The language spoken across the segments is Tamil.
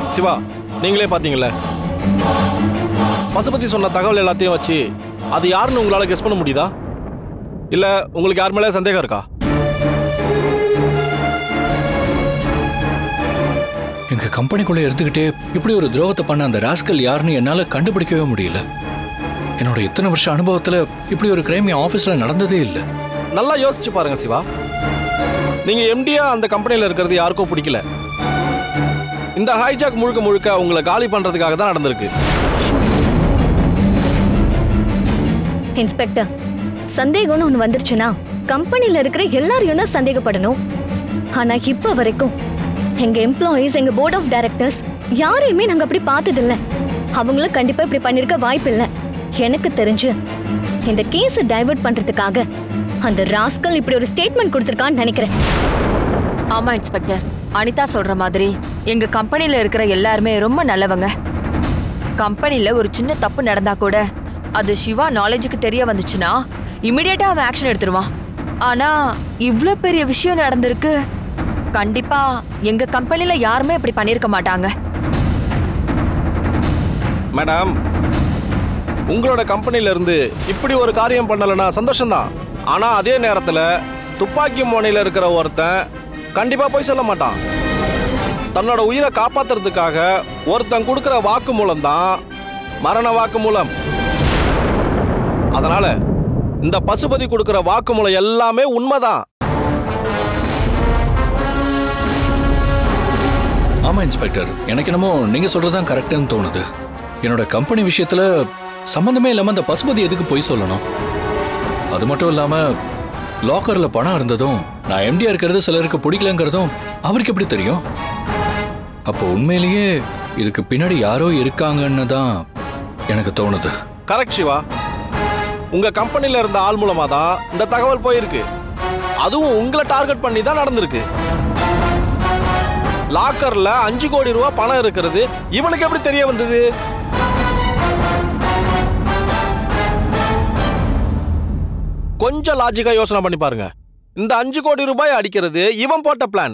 சிவா நீங்களே பார்த்தீங்கல்ல பசுபதி சொன்ன தகவல் எல்லாத்தையும் வச்சு அது யாருன்னு உங்களால கெஸ் பண்ண முடியுதா இல்ல உங்களுக்கு யார் மேலே சந்தேகம் இருக்கா எங்க கம்பெனிக்குள்ள இருந்துகிட்டே இப்படி ஒரு துரோகத்தை பண்ண அந்த ராஸ்கல் யாருன்னு என்னால கண்டுபிடிக்கவே முடியல என்னோட இத்தனை வருஷ அனுபவத்துல இப்படி ஒரு கிரைம் என் ஆபீஸ்ல நடந்ததே இல்லை நல்லா யோசிச்சு பாருங்க சிவா நீங்க எம்டியா அந்த கம்பெனியில் இருக்கிறது யாருக்கும் பிடிக்கல இந்த ஹைஜாக் முழுக்க முழுக்க உங்களை காலி பண்றதுக்காக தான் நடந்திருக்கு இன்ஸ்பெக்டர் சந்தேகம்னு ஒண்ணு வந்துருச்சுன்னா கம்பெனில இருக்கிற எல்லாரையும் தான் சந்தேகப்படணும் ஆனா இப்ப வரைக்கும் எங்க எம்ப்ளாயீஸ் எங்க போர்ட் ஆஃப் டைரக்டர்ஸ் யாரையுமே நாங்க அப்படி பார்த்தது இல்ல அவங்களும் கண்டிப்பா இப்படி பண்ணிருக்க வாய்ப்பு இல்ல எனக்கு தெரிஞ்சு இந்த கேஸ டைவர்ட் பண்றதுக்காக அந்த ராஸ்கல் இப்படி ஒரு ஸ்டேட்மெண்ட் கொடுத்திருக்கான்னு நினைக்கிறேன் ஆமா இன்ஸ்பெக்டர் அனிதா சொல்ற மாதிரி எங்க கம்பெனில இருக்கிற எல்லாருமே ரொம்ப நல்லவங்க கம்பெனில ஒரு சின்ன தப்பு நடந்தா கூட அது சிவா நாலேஜுக்கு தெரிய வந்துச்சுன்னா இமிடியேட்டா அவன் ஆக்ஷன் எடுத்துருவான் ஆனா இவ்ளோ பெரிய விஷயம் நடந்திருக்கு கண்டிப்பா எங்க கம்பெனில யாருமே இப்படி பண்ணிருக்க மாட்டாங்க மேடம் உங்களோட கம்பெனில இருந்து இப்படி ஒரு காரியம் பண்ணலைன்னா சந்தோஷம்தான் ஆனா அதே நேரத்துல துப்பாக்கி முனையில இருக்கிற ஒருத்தன் கண்டிப்பா போய் சொல்ல மாட்டான் தன்னோட உயிரை காப்பாத்துறதுக்காக ஒருத்தன் கொடுக்கிற வாக்கு மூலம் தான் மரண வாக்கு மூலம் அதனால இந்த பசுபதி கொடுக்கிற வாக்கு மூலம் எல்லாமே உண்மைதான் ஆமா இன்ஸ்பெக்டர் எனக்கு என்னமோ நீங்க சொல்றதுதான் கரெக்ட்னு தோணுது என்னோட கம்பெனி விஷயத்துல சம்பந்தமே இல்லாம அந்த பசுபதி எதுக்கு போய் சொல்லணும் அது மட்டும் இல்லாம லாக்கர்ல பணம் இருந்ததும் நான் எம்டியா இருக்கிறது சிலருக்கு பிடிக்கலங்கிறதும் அவருக்கு எப்படி தெரியும் அப்போ உண்மையிலேயே இதுக்கு பின்னாடி யாரோ இருக்காங்கன்னு தான் எனக்கு தோணுது கரெக்ட் சிவா உங்க கம்பெனில இருந்த ஆள் மூலமா தான் இந்த தகவல் போயிருக்கு அதுவும் உங்களை டார்கெட் பண்ணி தான் நடந்திருக்கு லாக்கர்ல அஞ்சு கோடி ரூபாய் பணம் இருக்கிறது இவனுக்கு எப்படி தெரிய வந்தது கொஞ்சம் லாஜிக்கா யோசனை பண்ணி பாருங்க இந்த அஞ்சு கோடி ரூபாய் அடிக்கிறது இவன் போட்ட பிளான்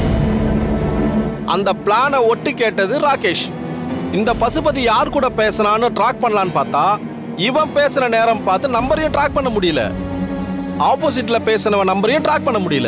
அந்த பிளானை ஒட்டு கேட்டது ராகேஷ் இந்த பசுபதி யார் கூட பேசினான்னு ட்ராக் பண்ணலான்னு பார்த்தா இவன் பேசுற நேரம் பார்த்து நம்பரையும் ட்ராக் பண்ண முடியல ஆப்போசிட்ல பேசினவன் நம்பரையும் ட்ராக் பண்ண முடியல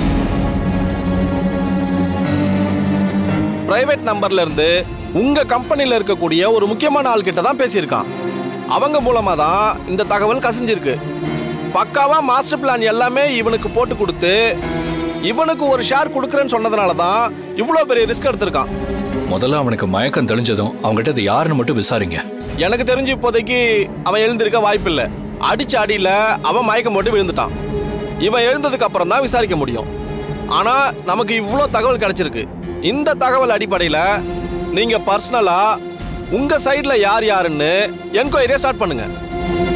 பிரைவேட் நம்பர்ல இருந்து உங்க கம்பெனில இருக்கக்கூடிய ஒரு முக்கியமான ஆள் கிட்ட தான் பேசியிருக்கான் அவங்க மூலமா தான் இந்த தகவல் கசிஞ்சிருக்கு பக்காவா மாஸ்டர் பிளான் எல்லாமே இவனுக்கு போட்டு கொடுத்து இவனுக்கு ஒரு ஷேர் கொடுக்குறேன்னு சொன்னதுனால தான் இவ்வளோ பெரிய ரிஸ்க் எடுத்திருக்கான் முதல்ல அவனுக்கு மயக்கம் தெளிஞ்சதும் அவங்ககிட்ட அது யாருன்னு மட்டும் விசாரிங்க எனக்கு தெரிஞ்சு இப்போதைக்கு அவன் எழுந்திருக்க வாய்ப்பில்லை அடிச்ச அடியில அவன் மயக்கம் போட்டு விழுந்துட்டான் இவன் எழுந்ததுக்கு அப்புறம் தான் விசாரிக்க முடியும் ஆனா நமக்கு இவ்வளோ தகவல் கிடைச்சிருக்கு இந்த தகவல் அடிப்படையில் நீங்க பர்சனலா உங்க சைடுல யார் யாருன்னு என்கொயரியை ஸ்டார்ட் பண்ணுங்க